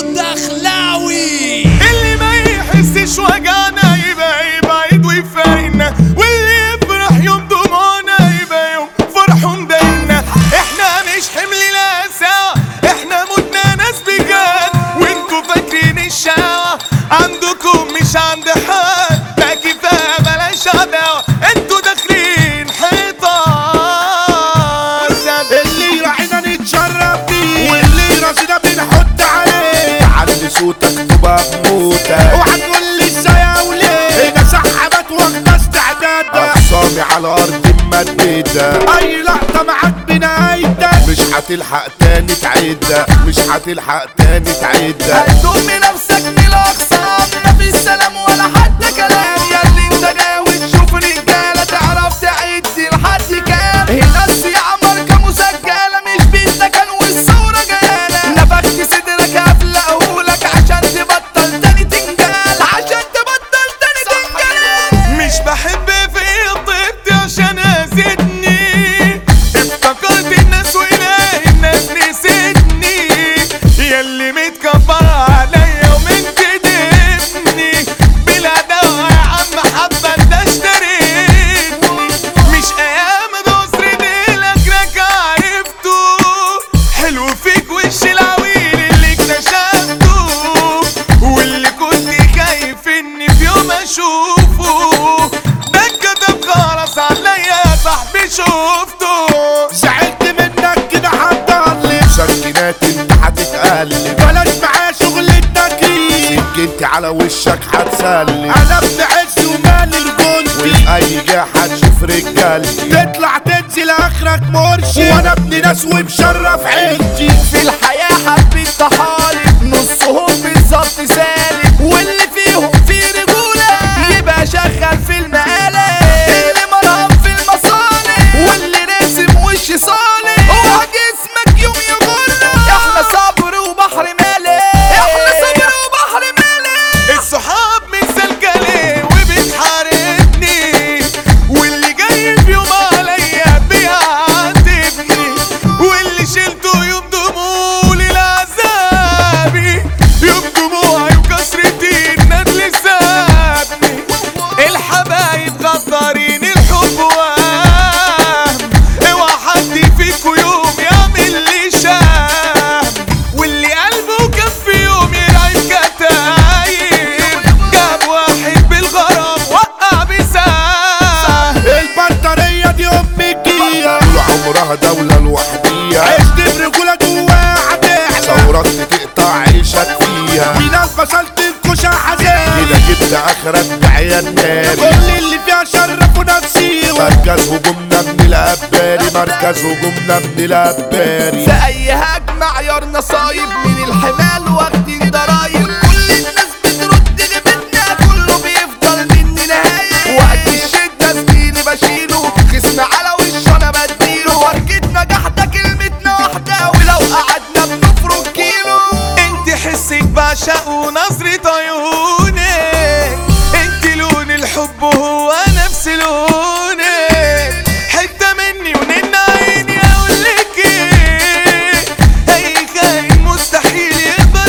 الدخلاوي اللي ما يحسش وجعنا يبقى يبعد ويفارقنا واللي يفرح يوم دموعنا يبقى يوم فرحه مضايقنا احنا مش حمل الاسى احنا متنا ناس بجد وانتوا فاكرين الشقاوة عندكم مش عند حد ده كفايه بلاش عداوة انتوا داخلين حيطة اللي راعينا نتشرف بيه واللي راسنا بنحط عليه علي صوتك تبقى بموتك اوعى تقول لي ازاي يا وليه هنا سحبت واخده استعداد اقسامي على ارض ممدده اي لقطه معاك بنهايتك مش هتلحق تاني تعيدها مش هتلحق تاني تعيدها هتضم نفسك من الاقسام مفيش سلام ولا حتى كلام ياللي انت جاوي تشوف رجاله تعرف تعد لحد كام هنا السياحه ماركه مسجله مش بالتكن والثوره جاله نفخت صدرك هفلقهولك عشان تبطل تاني تنجال عشان تبطل تاني تنجال مش بحب في طيبتي عشان ازيدني افتكرت الناس واله الناس نسيتني ياللي متكبر عليا ومن تدبني بلا دواء يا عم حبه انت اشتريتني مش ايام نصر ديلك لك عرفته حلو فيك وش العويل اللي اكتشفته واللي كنت خايف اني في يوم اشوفه ده كتب خلاص عليا يا صاحبي شفته زعلت منك كده هتضلم سكنات انت هتتقلب بلاش معايا شغل التكريم سكنتي على وشك هتسلم انا ابن عز ومالي رجولتي وفي اي جهه هتشوف رجالتي تطلع تنزل اخرك مرشد وانا ابن ناس ومشرف عيلتي في الحياة حبيت طحالب نصهم بالظبط سالب واللي فيهم في رجولة يبقى شغال في المقالة اللي مرهم في المصالح واللي راسم وش صالح هو جسمك يوم يغرك احنا صبر وبحر مالح احنا صبر وبحر مالح الصحاب مسلكلي وبتحاربني واللي جاي في يوم عليا بيعاتبني واللي شلته يوم دموعي لعذابي يوم دموعي وكسرتي الندل سابني الحبايب غدارين الحب وهم اوعى حد فيكوا يوم يعمل لي شام واللي قلبه كان في يوم يلعب كتايب جاب واحد بالغرام وقع بسام البطارية دي أمك هي طول عمرها دولة لوحديها عشت برجولة جواها هتحلى ثورات تقطع عيشك فيها في ناس فصلت الكوشة حزين كده جبت آخرك بعيال ناري كل اللي فيها شرفوا نفسيهم مركز هجومنا من الأباري مركز هجومنا من الأباري في اي هجمة عيارنا صايب من الحمال واخدين ضرايب كل الناس بترد غيبتنا كله بيفضل مني نهاية وقت الشدة زميلي بشيله خصم على وشه انا بديله وركتنا جحدة كلمتنا واحدة ولو قعدنا بنفرك كيلو انت حسك بعشق ونظرة عيونك انت لون الحب وهو نفس لونك حتة مني ونن عيني اقولك ايه اي كائن مستحيل يقدر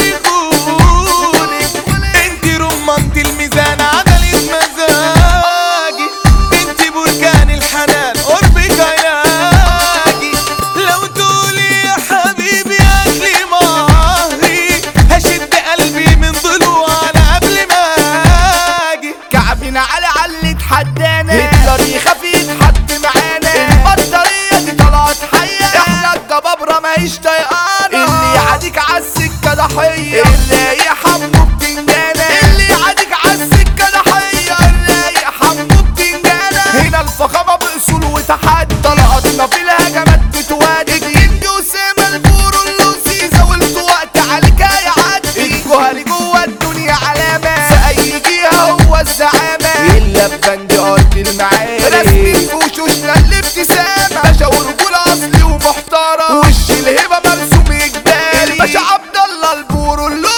يخونك انت رمانة الميزان عدلة مزاجي انت بركان الحنان قربك علاجي لو تقولي يا حبيبي اكلي مهري هشد قلبي من ضلوع على قبل ما اجي كعبنا على علي اتحدانا هتلر يخاف يتحد معانا البطارية دي طلعت حية احنا الجبابرة ماهيش طيقانة اللي يعاديك عالسكة ضحية اللي يحمو بتنجانة اللي يعاديك عالسكة ضحية اللي يحمو بتنجانة هنا الفخامة بأصول وتحدي طلقاتنا في الهجمات بتوادي الكينج أسامة البورو اللوسي زاولت وقت عليك هيعدي الجوهري جوه الدنيا علامة في أي جهة هو الزعامة إلا ببند أرض المعارف رسمي في وشوشنا الابتسامة باشا ورجولة أصلي ومحترم وش الهبة مرسوم إجباري الباشا عبد الله البورو اللوسي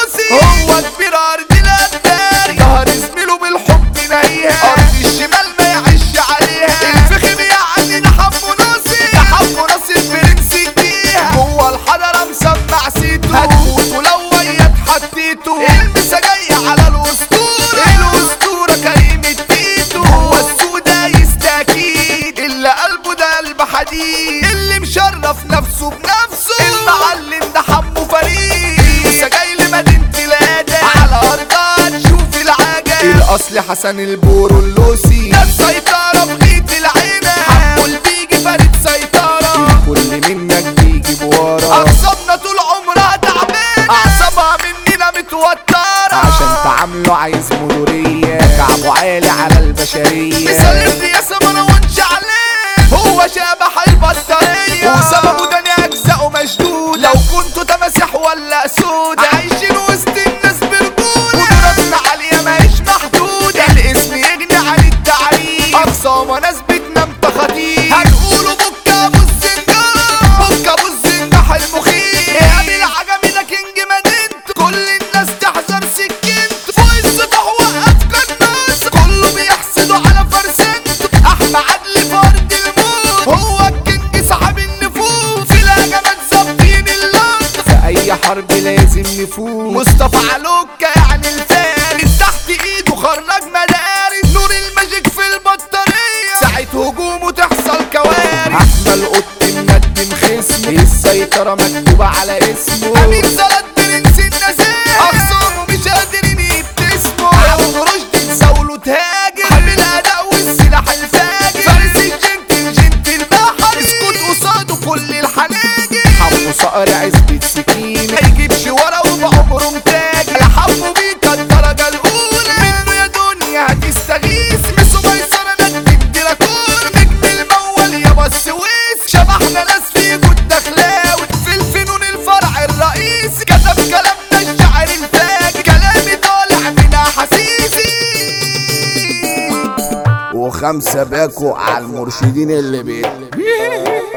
اصل حسن البورو اللوسي ده السيطرة بغيت العينة حمول بيجي فريد سيطرة كل منك بيجي بورا اعصابنا طول عمرها تعبانة اعصابها مننا متوترة عشان تعامله عايز مرورية كعبه عالي على البشرية مسلم لي يا سمرة وانش عليه هو شبح البطارية وسببه ده إن اجزاءه مشدودة لو كنتوا تماسيح ولا اسود عايشين وسط الناس برجولة قدراتنا عالية ماهيش محدودة الاسم يغني عن التعريف اقصى ناس بتنام تخاطيف هنقوله بك ابو الزنجان بك ابو الزنجح المخيف اعمل عجمي ده كينج مدينته كل الناس تحذر سكنته فوق السطح وقف الناس كله بيحسدوا على فرسنته احمد عدلي فرد الموت هو الكينج صاحب النفوس في الهجمات ظابطين اللقطة في أي حرب لازم نفوز مصطفى علوكة يعني الفارس تحت ايده خرج مدارس نور الماجيك في البطارية ساعة هجومه تحصل كوارث أحمى القط مقدم خصمه السيطرة مكتوبة على اسمه امين زلط برنس النزاهة اخصامه مش قادرين يبتسموا عبد رشدي تساوله تهاجر حامل الاداء والسلاح الفاجر فارس الجنتل جنتل بحر اسكت قصاده كل الحناجر حمو صقر عزبة سكينة ما يجيبش ورا وبعمره متاج الحب بيك الدرجة الأولى منه يا دنيا هتستغيث مسو ميسرة ندم دراكون نجم المول يابا السويس شبحنا ناس فيكوا الدخلاوي في الفنون الفرع الرئيسي كتب كلامنا الشاعر الفاجر كلامي طالع من أحاسيسي وخمسة باكو على المرشدين اللي بيت